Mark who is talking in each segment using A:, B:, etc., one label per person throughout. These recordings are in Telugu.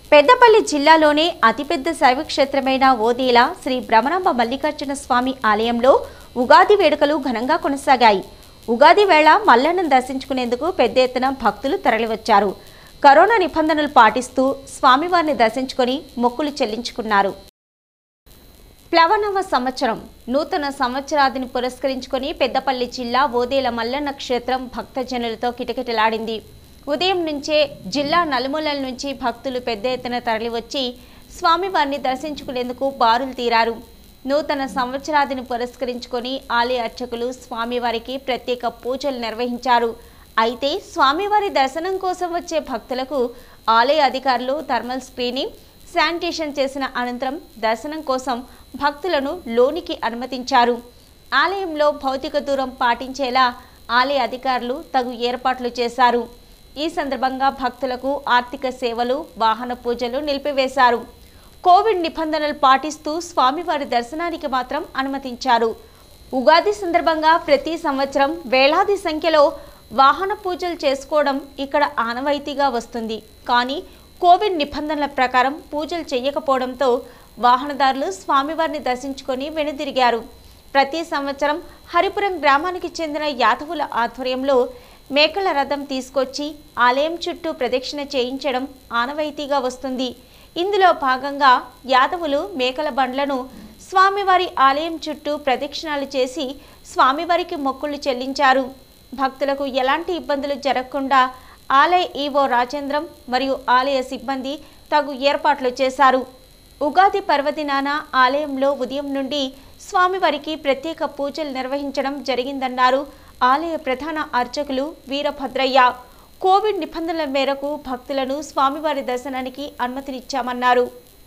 A: పెద్దపల్లి జిల్లాలోనే అతిపెద్ద శైవ క్షేత్రమైన ఓదేల శ్రీ భ్రమరాంబ మల్లికార్జున స్వామి ఆలయంలో ఉగాది వేడుకలు ఘనంగా కొనసాగాయి ఉగాది వేళ మల్లన్నను దర్శించుకునేందుకు పెద్ద ఎత్తున భక్తులు తరలివచ్చారు కరోనా నిబంధనలు పాటిస్తూ స్వామివారిని దర్శించుకొని మొక్కులు చెల్లించుకున్నారు ప్లవనవ సంవత్సరం నూతన సంవత్సరాదిని పురస్కరించుకొని పెద్దపల్లి జిల్లా ఓదేల మల్లన్న క్షేత్రం భక్తజనులతో కిటకిటలాడింది ఉదయం నుంచే జిల్లా నలుమూలల నుంచి భక్తులు పెద్ద ఎత్తున తరలివచ్చి స్వామివారిని దర్శించుకునేందుకు బారులు తీరారు నూతన సంవత్సరాదిని పురస్కరించుకొని ఆలయ అర్చకులు స్వామివారికి ప్రత్యేక పూజలు నిర్వహించారు అయితే స్వామివారి దర్శనం కోసం వచ్చే భక్తులకు ఆలయ అధికారులు థర్మల్ స్క్రీనింగ్ శానిటేషన్ చేసిన అనంతరం దర్శనం కోసం భక్తులను లోనికి అనుమతించారు ఆలయంలో భౌతిక దూరం పాటించేలా ఆలయ అధికారులు తగు ఏర్పాట్లు చేశారు ఈ సందర్భంగా భక్తులకు ఆర్థిక సేవలు వాహన పూజలు నిలిపివేశారు కోవిడ్ నిబంధనలు పాటిస్తూ స్వామివారి దర్శనానికి మాత్రం అనుమతించారు ఉగాది సందర్భంగా ప్రతి సంవత్సరం వేలాది సంఖ్యలో వాహన పూజలు చేసుకోవడం ఇక్కడ ఆనవాయితీగా వస్తుంది కానీ కోవిడ్ నిబంధనల ప్రకారం పూజలు చేయకపోవడంతో వాహనదారులు స్వామివారిని దర్శించుకొని వెనుదిరిగారు ప్రతి సంవత్సరం హరిపురం గ్రామానికి చెందిన యాదవుల ఆధ్వర్యంలో మేకల రథం తీసుకొచ్చి ఆలయం చుట్టూ ప్రదక్షిణ చేయించడం ఆనవాయితీగా వస్తుంది ఇందులో భాగంగా యాదవులు మేకల బండ్లను స్వామివారి ఆలయం చుట్టూ ప్రదక్షిణాలు చేసి స్వామివారికి మొక్కులు చెల్లించారు భక్తులకు ఎలాంటి ఇబ్బందులు జరగకుండా ఆలయ ఈవో రాజేంద్రం మరియు ఆలయ సిబ్బంది తగు ఏర్పాట్లు చేశారు ఉగాది పర్వదినాన ఆలయంలో ఉదయం నుండి స్వామివారికి ప్రత్యేక పూజలు నిర్వహించడం జరిగిందన్నారు ఆలయ ప్రధాన అర్చకులు వీరభద్రయ్య కోవిడ్ నిబంధనల మేరకు భక్తులను స్వామివారి దర్శనానికి అనుమతినిచ్చామన్నారు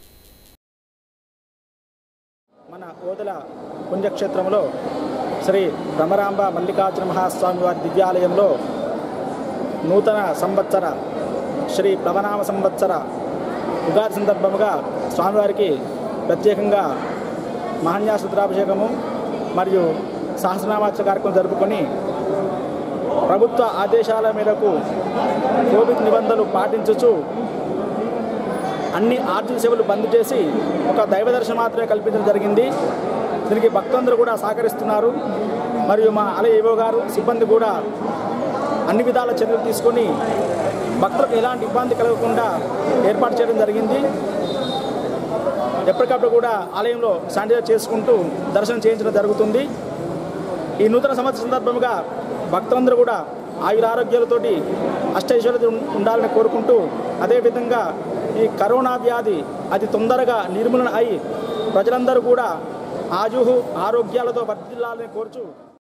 B: మన ఓదల పుణ్యక్షేత్రంలో శ్రీ భ్రమరాంబ మల్లికార్జున మహాస్వామి వారి దివ్యాలయంలో నూతన సంవత్సర శ్రీ ప్లవనామ సంవత్సర ఉగాది సందర్భముగా స్వామివారికి ప్రత్యేకంగా మహాన్యాసరుద్రాభిషేకము మరియు సహస్రనామాచ కార్యక్రమం జరుపుకొని ప్రభుత్వ ఆదేశాల మేరకు కోవిడ్ నిబంధనలు పాటించుచు అన్ని ఆర్థిక సేవలు బంద్ చేసి ఒక దైవ దర్శనం మాత్రమే కల్పించడం జరిగింది దీనికి భక్తులందరూ కూడా సహకరిస్తున్నారు మరియు మా ఆలయ ఏవో గారు సిబ్బంది కూడా అన్ని విధాల చర్యలు తీసుకొని భక్తులకు ఎలాంటి ఇబ్బంది కలగకుండా ఏర్పాటు చేయడం జరిగింది ఎప్పటికప్పుడు కూడా ఆలయంలో శానిటైజర్ చేసుకుంటూ దర్శనం చేయించడం జరుగుతుంది ఈ నూతన సంవత్సర సందర్భంగా భక్తులందరూ కూడా ఆయుర ఆరోగ్యాలతోటి అష్టైశ్వర్యత ఉండాలని కోరుకుంటూ అదేవిధంగా ఈ కరోనా వ్యాధి అతి తొందరగా నిర్మూలన అయి ప్రజలందరూ కూడా ఆజుహు ఆరోగ్యాలతో వర్ధిల్లాలని కోరుచు